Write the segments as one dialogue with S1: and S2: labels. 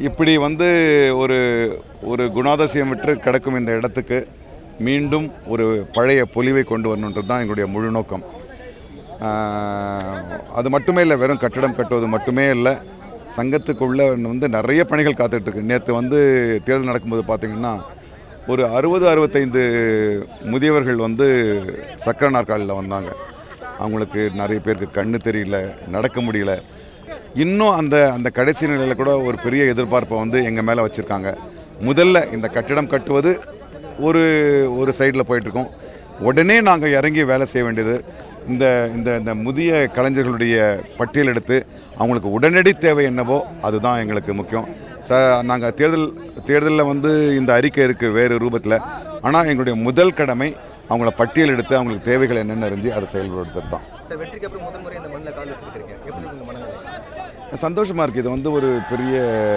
S1: இப்படி வந்து ஒரு ஒரு குணாதிசயம் விட்டு கிடக்கும் இந்த இடத்துக்கு மீண்டும் ஒரு பழைய பொலிவை கொண்டு வரணுன்றது தான் எங்களுடைய முழு நோக்கம் ஆஹ், அது மட்டுமே இல்லை வெறும் கட்டடம் கட்டுவது மட்டுமே இல்லை சங்கத்துக்குள்ள வந்து நிறைய பணிகள் காத்துட்டு இருக்கு நேற்று வந்து தேர்தல் நடக்கும்போது பார்த்தீங்கன்னா ஒரு அறுபது அறுபத்தைந்து முதியவர்கள் வந்து சக்கர நாற்காலியில் வந்தாங்க அவங்களுக்கு நிறைய பேருக்கு கண்ணு தெரியல நடக்க முடியல இன்னும் அந்த அந்த கடைசி நிலையில் கூட ஒரு பெரிய எதிர்பார்ப்பை வந்து எங்கள் மேலே வச்சுருக்காங்க முதல்ல இந்த கட்டிடம் கட்டுவது ஒரு ஒரு சைடில் போயிட்டுருக்கோம் உடனே நாங்கள் இறங்கி வேலை செய்ய வேண்டியது இந்த இந்த இந்த முதிய கலைஞர்களுடைய பட்டியல் எடுத்து அவங்களுக்கு உடனடி தேவை என்னவோ அதுதான் எங்களுக்கு முக்கியம் ச நாங்கள் தேர்தல் தேர்தலில் வந்து இந்த அறிக்கை இருக்குது வேறு ரூபத்தில் ஆனால் எங்களுடைய முதல் கடமை அவங்கள பட்டியல் எடுத்து அவங்களுக்கு தேவைகள் என்னென்ன அறிஞ்சு அதை செயல்படுத்துறது தான்
S2: சார் வெற்றிக்கு அப்புறம் முதல் முறை இந்த மண்ணில் கால் வச்சிருக்கீங்க எப்படி உங்க மனநிலை
S1: சந்தோஷமா இருக்கு இது வந்து ஒரு பெரிய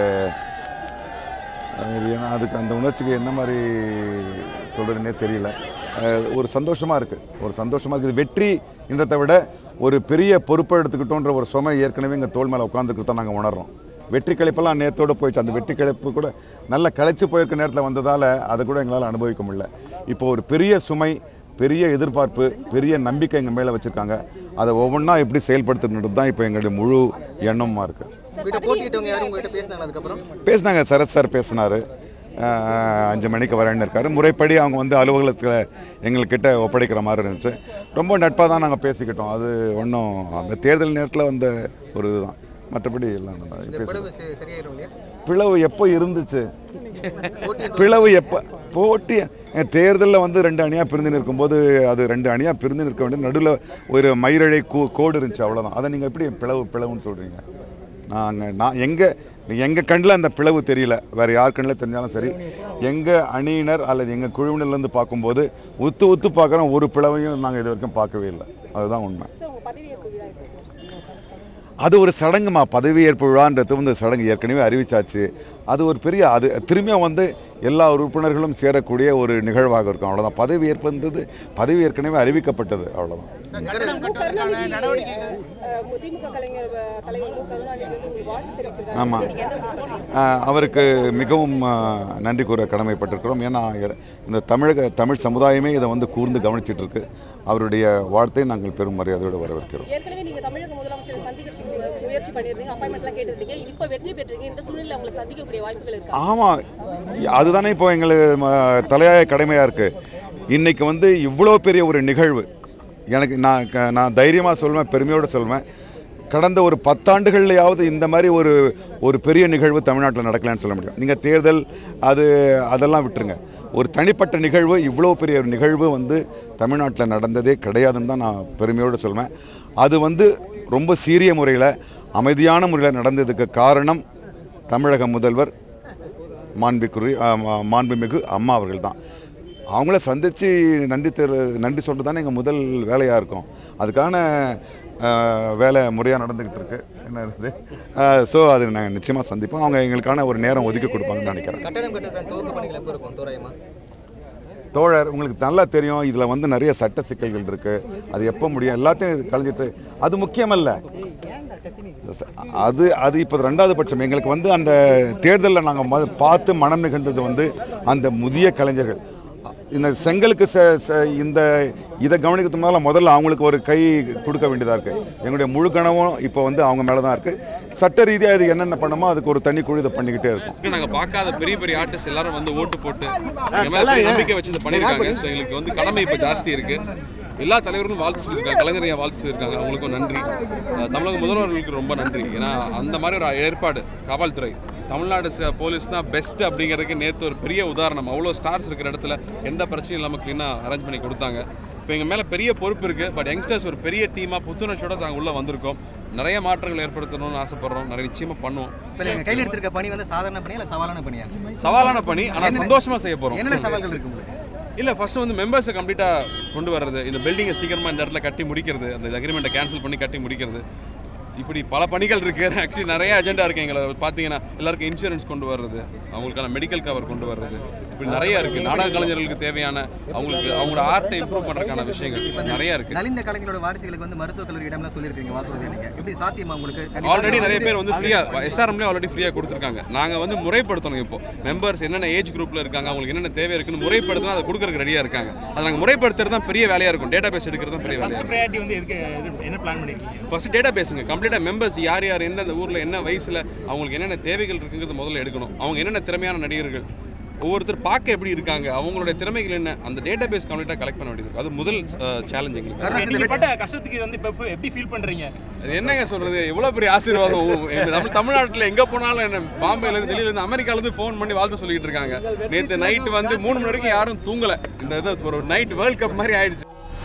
S1: அஹ், இது ஏன்னா அதுக்கு அந்த உணர்ச்சிக்கு என்ன மாதிரி சொல்றதுன்னே தெரியல அஹ், ஒரு சந்தோஷமா இருக்கு ஒரு சந்தோஷமா இருக்கு இது வெற்றி என்றதை விட ஒரு பெரிய பொறுப்பை எடுத்துக்கிட்டோன்ற ஒரு சுமை ஏற்கனவே எங்க தோல் மேல உட்காந்துக்கிட்டு தான் நாங்க உணர்றோம் வெற்றி கழிப்பெல்லாம் நேத்தோட போயிடுச்சு அந்த வெற்றி கழிப்பு கூட நல்ல களைச்சு போயிருக்க நேரத்தில் வந்ததால அதை கூட எங்களால் அனுபவிக்க முடியல இப்போ ஒரு பெரிய சுமை பெரிய எதிர்பார்ப்பு பெரிய நம்பிக்கை எங்க மேல வச்சிருக்காங்க அதை ஒவ்வொன்றா எப்படி செயல்படுத்தணுன்றது தான் இப்போ எங்களுடைய முழு எண்ணமா இருக்கு
S2: வீட்டை போட்டிக்கிட்டவங்க யாரும் உங்ககிட்ட பேசினாங்க அதுக்கப்புறம்
S1: பேசினாங்க சரத் சார் பேசினாரு அஹ், அஞ்சு மணிக்கு வரேன்னு இருக்காரு முறைப்படி அவங்க வந்து அலுவலகத்தில் எங்கள்கிட்ட ஒப்படைக்கிற மாதிரி இருந்துச்சு ரொம்ப நட்பாக தான் நாங்கள் பேசிக்கிட்டோம் அது ஒன்றும் அந்த தேர்தல் நேரத்தில் வந்த ஒரு இதுதான் மற்றபடி எல்லாம் நல்லா
S2: இந்த
S1: பேசுவோம்
S2: பிளவு சரி- சரியாயிரும் இல்லையா
S1: பிளவு எப்போ இருந்துச்சு
S2: போட்டி
S1: பிளவு எப்போ போட்டி தேர்தலில் வந்து ரெண்டு அணியாக பிரிந்து நிற்கும்போது அது ரெண்டு அணியாக பிரிந்து நிற்க வேண்டிய நடுவில் ஒரு மயிரழை கூ கோடு இருந்துச்சு அவ்வளோதான் அதை நீங்கள் எப்படி பிளவு பிளவுன்னு சொல்கிறீங்க நாங்கள் நான் எங்கள் எங்கள் கண்ணில் அந்த பிளவு தெரியல வேறு யார் கண்ணில் தெரிஞ்சாலும் சரி எங்கள் அணியினர் அல்லது எங்கள் குழுவினர்லேருந்து பார்க்கும்போது உத்து உத்து பார்க்குறோம் ஒரு பிளவையும் நாங்கள் இது வரைக்கும் பார்க்கவே இல்லை அதுதான் உண்மை
S3: சார் உங்க பதவியேற்பு விழா எப்போ சார்
S1: அது ஒரு சடங்குமா பதவியேற்பு விழான்றது வந்து சடங்கு ஏற்கனவே அறிவிச்சாச்சு அது ஒரு பெரிய அது திரும்பியும் வந்து எல்லா உறுப்பினர்களும் சேரக்கூடிய ஒரு நிகழ்வாக இருக்கும் அவ்வளவுதான் பதவி ஏற்புன்றது பதவி ஏற்கனவே அறிவிக்கப்பட்டது அவ்வளவுதான்
S3: மு. கருணாநிதி அஹ், அஹ், திமுக கலைஞர் அஹ், தலைவர் மு கருணாநிதி வந்து உங்களுக்கு வாழ்த்து தெரிவிச்சிருக்காரு
S1: ஆமா.
S3: நீங்க என்ன சொல்றீங்க?
S1: ஆஹ் அவருக்கு மிகவும் ஆஹ், நன்றி கூற கடமைப்பட்டிருக்கிறோம் ஏன்னா எ- இந்த தமிழக தமிழ் சமுதாயமே இதை வந்து கூர்ந்து கவனிச்சிட்டு இருக்கு அவருடைய வாழ்த்தை நாங்கள் பெரும் மரியாதையோடு வரவேற்கிறோம்
S3: ஏற்கனவே நீங்க தமிழக முதலமைச்சரை சந்திக்க முயற்சி பண்ணிருந்தீங்க அப்பாயின்மெண்ட்லாம் கேட்டிருந்தீங்க இப்ப வெற்றி பெற்றீங்க இந்த சூழ்நிலையில உங்களை சந்திக்கக்கூடிய வாய்ப்புகள் இருக்கா
S1: ஆமா அதுதானே இப்போ எங்களுக்கு ம- தலையாய கடமையா இருக்கு இன்னைக்கு வந்து இவ்வளோ பெரிய ஒரு நிகழ்வு எனக்கு நான் க- நான் தைரியமா சொல்லுவேன் பெருமையோட சொல்லுவேன் கடந்த ஒரு பத்தாண்டுகள்லையாவது இந்த மாதிரி ஒரு ஒரு பெரிய நிகழ்வு தமிழ்நாட்டில் நடக்கலான்னு சொல்ல முடியும் நீங்கள் தேர்தல் அது அதெல்லாம் விட்டுருங்க ஒரு தனிப்பட்ட நிகழ்வு இவ்வளோ பெரிய ஒரு நிகழ்வு வந்து தமிழ்நாட்டில் நடந்ததே கிடையாதுன்னு தான் நான் பெருமையோடு சொல்வேன் அது வந்து ரொம்ப சீரிய முறையில் அமைதியான முறையில் நடந்ததுக்கு காரணம் தமிழக முதல்வர் மாண்புக்குரிய ஆ, மா- மாண்புமிகு அம்மா அவர்கள் தான் அவங்கள சந்தித்து நன்றி தெரு நன்றி சொல்கிறது தானே எங்கள் முதல் வேலையாக இருக்கும் அதுக்கான ஆ, வேலை முறையாக நடந்துக்கிட்டு இருக்கு என்ன இருக்குது ஸோ அது நாங்கள் நிச்சயமாக சந்திப்போம் அவங்க எங்களுக்கான ஒரு நேரம் ஒதுக்கி கொடுப்பாங்கன்னு நினைக்கிறேன்
S2: கட்டடம் கட்டுறதுக்கான துவக்க பணிகள் எப்போ இருக்கும் தோராயமா
S1: தோழர் உங்களுக்கு நல்லா தெரியும் இதில் வந்து நிறைய சட்ட சிக்கல்கள் இருக்கு அது எப்போ முடியும் எல்லாத்தையும் கலைஞ்சிட்டு அது முக்கியமல்ல அது அது இப்போ ரெண்டாவது பட்சம் எங்களுக்கு வந்து அந்த தேர்தலில் நாங்கள் பார்த்து மனம் நிகழ்ந்தது வந்து அந்த முதிய கலைஞர்கள் இந்த செங்கலுக்கு ச- ச- இந்த இதை கவனிக்கிறதுக்கு முன்னால முதல்ல அவங்களுக்கு ஒரு கை கொடுக்க வேண்டியதாக இருக்கு எங்களுடைய முழு கனவும் இப்போ வந்து அவங்க மேலே தான் இருக்கு சட்ட ரீதியாக இது என்னென்ன பண்ணணுமோ அதுக்கு ஒரு தனி குழு இதை பண்ணிக்கிட்டே இருக்கும்
S4: நாங்க பார்க்காத பெரிய பெரிய ஆர்டிஸ்ட் எல்லாரும் வந்து ஓட்டு போட்டு எங்க மேல பெரிய நம்பிக்கை வச்சு இதை பண்ணிருக்காங்க ஸோ எங்களுக்கு வந்து கடமை இப்ப ஜாஸ்தி இருக்கு எல்லா தலைவர்களும் வாழ்த்து சொல்லியிருக்காங்க கலைஞர் ஐயா வாழ்த்து சொல்லியிருக்காங்க அவங்களுக்கும் நன்றி அஹ் தமிழக முதல்வர்களுக்கு ரொம்ப நன்றி ஏன்னா அந்த மாதிரி ஒரு ஏற்பாடு காவல்துறை தமிழ்நாடு ச- போலீஸ் தான் பெஸ்ட் அப்படிங்கிறதுக்கு நேற்று ஒரு பெரிய உதாரணம் அவ்வளோ ஸ்டார்ஸ் இருக்கிற இடத்துல எந்த பிரச்சனையும் இல்லாமல் க்ளீனாக அரேஞ்ச் பண்ணி கொடுத்தாங்க இப்போ எங்கள் மேலே பெரிய பொறுப்பு இருக்குது பட் யங்ஸ்டர்ஸ் ஒரு பெரிய டீமாக புத்துணர்ச்சியோட நாங்கள் உள்ளே வந்திருக்கோம் நிறைய மாற்றங்கள் ஏற்படுத்தணும்னு ஆசைப்படுறோம் நிறைய நிச்சயமாக பண்ணுவோம்
S2: இப்போ நீங்க கையில் எடுத்திருக்க பணி வந்து சாதாரண பணியா இல்லை சவாலான பணியா
S4: சவாலான பணி ஆனா
S2: என்னென்ன-
S4: சந்தோஷமா செய்ய போறோம்
S2: என்னென்ன சவால்கள் இருக்கு உங்களுக்கு
S4: இல்ல ஃபர்ஸ்ட் வந்து மெம்பர்ஸை கம்ப்ளீட்டா கொண்டு வர்றது இந்த பில்டிங்கை சீக்கிரமா இந்த இடத்துல கட்டி முடிக்கிறது அந்த அக்ரிமெண்ட்டை கேன்சல் பண்ணி கட்டி முடிக்கிறது இப்படி பல பணிகள் இருக்கு ஆக்சுவலி நிறைய அஜெண்டா இருக்கு எங்களை பாத்தீங்கன்னா எல்லாருக்கும் இன்சூரன்ஸ் கொண்டு வர்றது அவங்களுக்கான மெடிக்கல் கவர் கொண்டு வர்றது இப்படி நிறைய இருக்கு நாடக கலைஞர்களுக்கு தேவையான அவங்களுக்கு அவங்களோட ஆர்ட்டை இம்ப்ரூவ் பண்றதுக்கான விஷயங்கள் நிறைய இருக்கு
S2: நலிந்த கலைஞரோட வாரிசுகளுக்கு வந்து மருத்துவக் கல்லூரி இடம்லாம் சொல்லியிருக்கீங்க வாக்குறுதி நீங்க எப்படி சாத்தியமா உங்களுக்கு
S4: ஆல்ரெடி நிறைய பேர் வந்து ஃப்ரீயா எஸ்ஆர்எம்லேயே ஆல்ரெடி ஃப்ரீயா கொடுத்துருக்காங்க நாங்க வந்து முறைப்படுத்தணும் இப்போ மெம்பர்ஸ் என்னென்ன ஏஜ் குரூப்ல இருக்காங்க அவங்களுக்கு என்னென்ன தேவை இருக்குன்னு முறைப்படுத்தினா அதை கொடுக்கறதுக்கு ரெடியா இருக்காங்க அதை நாங்க முறைப்படுத்துறது தான் பெரிய வேலையா இருக்கும் டேட்டா பேஸ் எடுக்கிறது தான் பெரிய வேலையா இருக்கும்
S5: ப்ரையாரிட்டி வந்து எதுக்கு இது என்ன பிளான் பண்ணிருக்கீங்க
S4: ஃபர்ஸ்ட் டேட்டா பேசுங்க கம்ப்ளீட்டா மெம்பர்ஸ் யார் யார் எந்தெந்த ஊர்ல என்ன வயசுல அவங்களுக்கு என்னென்ன தேவைகள் இருக்குங்கிறது முதல்ல எடுக்கணும் அவங்க என்னென்ன திறமையான நடிகர்கள் ஒவ்வொருத்தர் பார்க்க எப்படி இருக்காங்க அவங்களுடைய திறமைகள் என்ன அந்த டேட்டா பேஸ் கம்ப்ளீட்டா கலெக்ட் பண்ண வேண்டியது இருக்கு. அது முதல் சேலஞ்ச் எங்களுக்கு
S5: நீங்க பட்ட கஷ்டத்துக்கு வந்து இப்ப இப்ப எப்படி ஃபீல் பண்றீங்க
S4: அது என்னங்க சொல்றது எவ்வளவு பெரிய ஆசீர்வாதம் உ- எங்க தமிழ் தமிழ்நாட்டுல எங்க போனாலும் என்ன பாம்பேல இருந்து டெல்லியில இருந்து அமெரிக்கால இருந்து ஃபோன் பண்ணி வாழ்த்து சொல்லிட்டு இருக்காங்க நேத்து நைட் வந்து மூணு மணி வரைக்கும் யாரும் தூங்கல இந்த இது ஒரு நைட் வேர்ல்ட் கப் மாதிரி ஆயிடுச்சு